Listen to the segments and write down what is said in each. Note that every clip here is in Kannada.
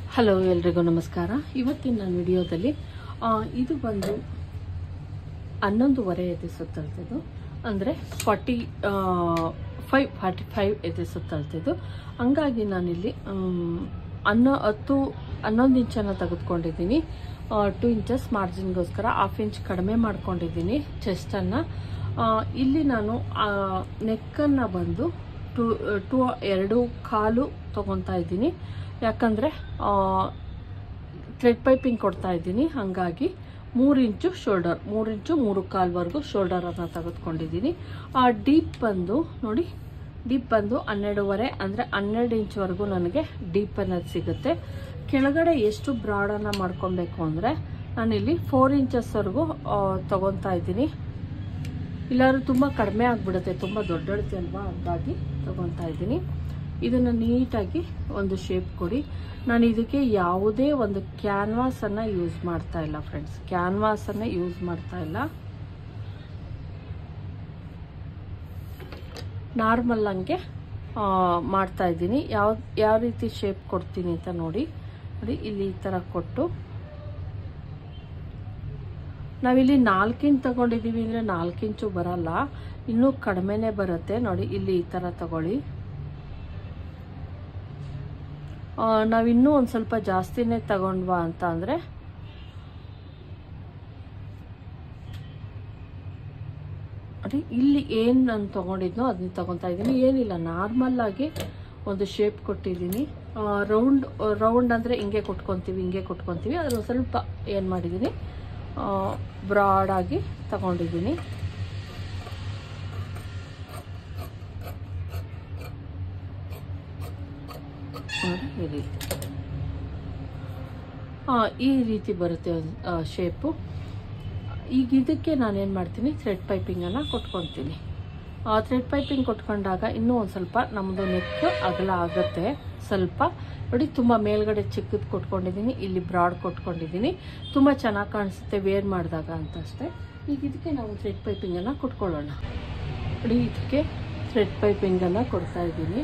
ಹಲೋ ಎಲ್ರಿಗೂ ನಮಸ್ಕಾರ ಇವತ್ತಿನ ನನ್ನ ವಿಡಿಯೋದಲ್ಲಿ ಆ, ಇದು ಬಂದು ಹನ್ನೊಂದುವರೆ ಎದೆ ಸುತ್ತಳ್ತಿದ್ದು ಅಂದರೆ ಫಾರ್ಟಿ ಫೈವ್ ಫಾರ್ಟಿ ಫೈವ್ ಎದೆ ಸುತ್ತಳ್ತಿದ್ದು ಹಂಗಾಗಿ ನಾನಿಲ್ಲಿ ಆಮ್, ಹನ್ನೊ ಹತ್ತು ಹನ್ನೊಂದು ಇಂಚನ್ನು ತೆಗೆದುಕೊಂಡಿದ್ದೀನಿ ಟು ಇಂಚಸ್ ಮಾರ್ಜಿನ್ಗೋಸ್ಕರ ಹಾಫ್ ಇಂಚ್ ಕಡಿಮೆ ಮಾಡ್ಕೊಂಡಿದ್ದೀನಿ ಚೆಸ್ಟನ್ನು ಇಲ್ಲಿ ನಾನು ನೆಕ್ಕನ್ನು ಬಂದು ಟು ಟು ಎರಡು ಕಾಲು ತೊಗೊತಾ ಇದ್ದೀನಿ ಯಾಕಂದರೆ ಥ್ರೆಡ್ ಪೈಪಿಂಗ್ ಕೊಡ್ತಾ ಇದ್ದೀನಿ ಹಾಗಾಗಿ ಮೂರು ಇಂಚು ಶೋಲ್ಡರ್ ಮೂರು ಇಂಚು ಮೂರು ಕಾಲ್ವರೆಗೂ ಶೋಲ್ಡರನ್ನು ತೆಗೆದುಕೊಂಡಿದ್ದೀನಿ ಆ ಡೀಪ್ ಬಂದು ನೋಡಿ ಡೀಪ್ ಬಂದು ಹನ್ನೆರಡೂವರೆ ಅಂದರೆ ಹನ್ನೆರಡು ಇಂಚ್ವರೆಗೂ ನನಗೆ ಡೀಪ್ ಅನ್ನೋದು ಸಿಗುತ್ತೆ ಕೆಳಗಡೆ ಎಷ್ಟು ಬ್ರಾಡನ್ನು ಮಾಡ್ಕೊಬೇಕು ಅಂದರೆ ನಾನಿಲ್ಲಿ ಫೋರ್ ಇಂಚಸ್ವರೆಗೂ ತೊಗೊತಾ ಇದ್ದೀನಿ ಇಲ್ಲಾದ್ರೂ ತುಂಬ ಕಡಿಮೆ ಆಗಿಬಿಡುತ್ತೆ ತುಂಬ ದೊಡ್ಡಳತೆ ಅಲ್ವಾ ಹಾಗಾಗಿ ತೊಗೊತಾ ಇದ್ದೀನಿ ಇದನ್ನು ನೀಟಾಗಿ ಒಂದು ಶೇಪ್ ಕೊಡಿ ನಾನು ಇದಕ್ಕೆ ಯಾವುದೇ ಒಂದು ಕ್ಯಾನ್ವಾಸನ್ನು ಯೂಸ್ ಮಾಡ್ತಾ ಇಲ್ಲ ಫ್ರೆಂಡ್ಸ್ ಕ್ಯಾನ್ವಾಸನ್ನು ಯೂಸ್ ಮಾಡ್ತಾ ಇಲ್ಲ ನಾರ್ಮಲ್ ಹಂಗೆ ಆ, ಮಾಡ್ತಾ ಇದ್ದೀನಿ ಯಾವ ಯಾವ ರೀತಿ ಶೇಪ್ ಕೊಡ್ತೀನಿ ಅಂತ ನೋಡಿ ನೋಡಿ ಇಲ್ಲಿ ಈ ಥರ ಕೊಟ್ಟು ನಾವಿಲ್ಲಿ ನಾಲ್ಕು ಇಂಚ್ ತಗೊಂಡಿದ್ದೀವಿ ಅಂದರೆ ನಾಲ್ಕು ಇಂಚು ಬರಲ್ಲ ಇನ್ನೂ ಕಡಿಮೆನೇ ಬರುತ್ತೆ ನೋಡಿ ಇಲ್ಲಿ ಈ ಥರ ತಗೊಳ್ಳಿ ಆ, ನಾವಿನ್ನೂ ಒಂದು ಸ್ವಲ್ಪ ಜಾಸ್ತಿನೇ ತಗೊಂಡ್ವಾ ಅಂತ ಅಂದರೆ ನೋಡಿ ಇಲ್ಲಿ ಏನು ನಾನು ತೊಗೊಂಡಿದ್ನೋ ಅದನ್ನ ತೊಗೊತಾ ಇದ್ದೀನಿ ಏನಿಲ್ಲ ನಾರ್ಮಲ್ ಆಗಿ ಒಂದು ಶೇಪ್ ಕೊಟ್ಟಿದ್ದೀನಿ ರೌಂಡ್ ರೌಂಡ್ ಅಂದರೆ ಹಿಂಗೆ ಕೊಟ್ಕೊತೀವಿ ಹಿಂಗೆ ಕೊಟ್ಕೊತೀವಿ ಅದ್ರ ಸ್ವಲ್ಪ ಏನು ಮಾಡಿದ್ದೀನಿ ಬ್ರಾಡಾಗಿ ತಗೊಂಡಿದ್ದೀನಿ ನೋಡಿ ಈ ರೀತಿ ಆ, ಈ ರೀತಿ ಬರುತ್ತೆ ಶೇಪು ಈಗ ಇದಕ್ಕೆ ನಾನೇನು ಮಾಡ್ತೀನಿ ಥ್ರೆಡ್ ಪೈಪಿಂಗನ್ನು ಕೊಟ್ಕೊತೀನಿ ಥ್ರೆಡ್ ಪೈಪಿಂಗ್ ಕೊಟ್ಕೊಂಡಾಗ ಇನ್ನೂ ಒಂದು ಸ್ವಲ್ಪ ನಮ್ಮದು ನೆಕ್ ಅಗಲ ಆಗುತ್ತೆ ಸ್ವಲ್ಪ ನೋಡಿ ತುಂಬ ಮೇಲ್ಗಡೆ ಚಿಕ್ಕದು ಕೊಟ್ಕೊಂಡಿದ್ದೀನಿ ಇಲ್ಲಿ ಬ್ರಾಡ್ ಕೊಟ್ಕೊಂಡಿದ್ದೀನಿ ತುಂಬ ಚೆನ್ನಾಗಿ ಕಾಣಿಸುತ್ತೆ ವೇರ್ ಮಾಡಿದಾಗ ಅಂತ ಅಷ್ಟೇ ಈಗ ಇದಕ್ಕೆ ನಾವು ಥ್ರೆಡ್ ಪೈಪಿಂಗನ್ನು ಕೊಟ್ಕೊಳ್ಳೋಣ ನೋಡಿ ಇದಕ್ಕೆ ಥ್ರೆಡ್ ಪೈಪಿಂಗನ್ನು ಕೊಡ್ತಾ ಇದ್ದೀನಿ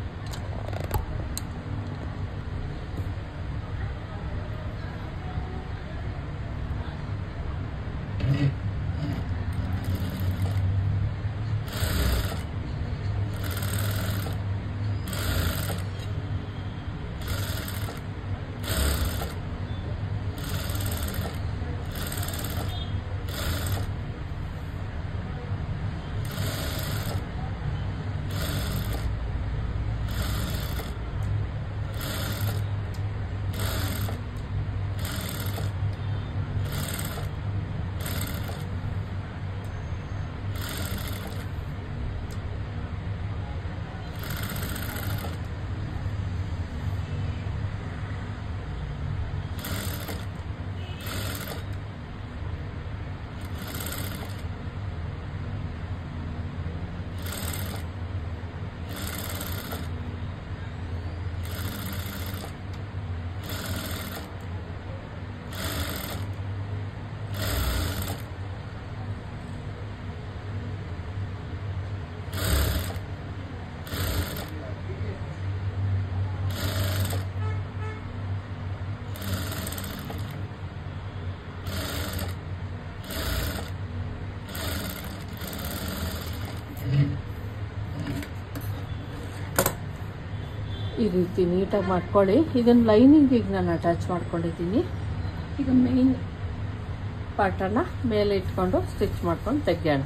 ಈ ರೀತಿ ನೀಟಾಗಿ ಮಾಡ್ಕೊಳ್ಳಿ ಇದನ್ನು ಲೈನಿಂಗಿಗೆ ನಾನು ಅಟ್ಯಾಚ್ ಮಾಡ್ಕೊಂಡಿದ್ದೀನಿ ಈಗ ಮೇನ್ ಪಾರ್ಟನ್ನು ಮೇಲೆ ಇಟ್ಕೊಂಡು ಸ್ಟಿಚ್ ಮಾಡ್ಕೊಂಡು ತೆಗ್ಯೋಣ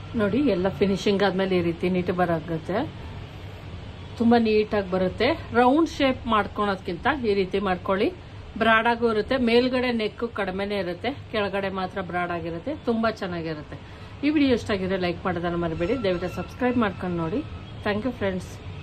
ನೋಡಿ ಎಲ್ಲ ಫಿನಿಶಿಂಗ್ ಆದ್ಮೇಲೆ ಈ ರೀತಿ ನೀಟ್ ಬರಾಗುತ್ತೆ ತುಂಬಾ ನೀಟಾಗಿ ಬರುತ್ತೆ ರೌಂಡ್ ಶೇಪ್ ಮಾಡ್ಕೊಳೋದ್ಕಿಂತ ಈ ರೀತಿ ಮಾಡ್ಕೊಳ್ಳಿ ಬ್ರಾಡ್ ಆಗು ಇರುತ್ತೆ ಮೇಲ್ಗಡೆ ನೆಕ್ ಕಡಿಮೆನೇ ಇರುತ್ತೆ ಕೆಳಗಡೆ ಮಾತ್ರ ಬ್ರಾಡ್ ಆಗಿರುತ್ತೆ ತುಂಬಾ ಚೆನ್ನಾಗಿರುತ್ತೆ ಈ ವಿಡಿಯೋ ಇಷ್ಟ ಆಗಿದೆ ಲೈಕ್ ಮಾಡೋದನ್ನ ಮರಿಬೇಡಿ ದಯವಿಟ್ಟು ಸಬ್ಸ್ಕ್ರೈಬ್ ಮಾಡ್ಕೊಂಡು ನೋಡಿ ಥ್ಯಾಂಕ್ ಯು ಫ್ರೆಂಡ್ಸ್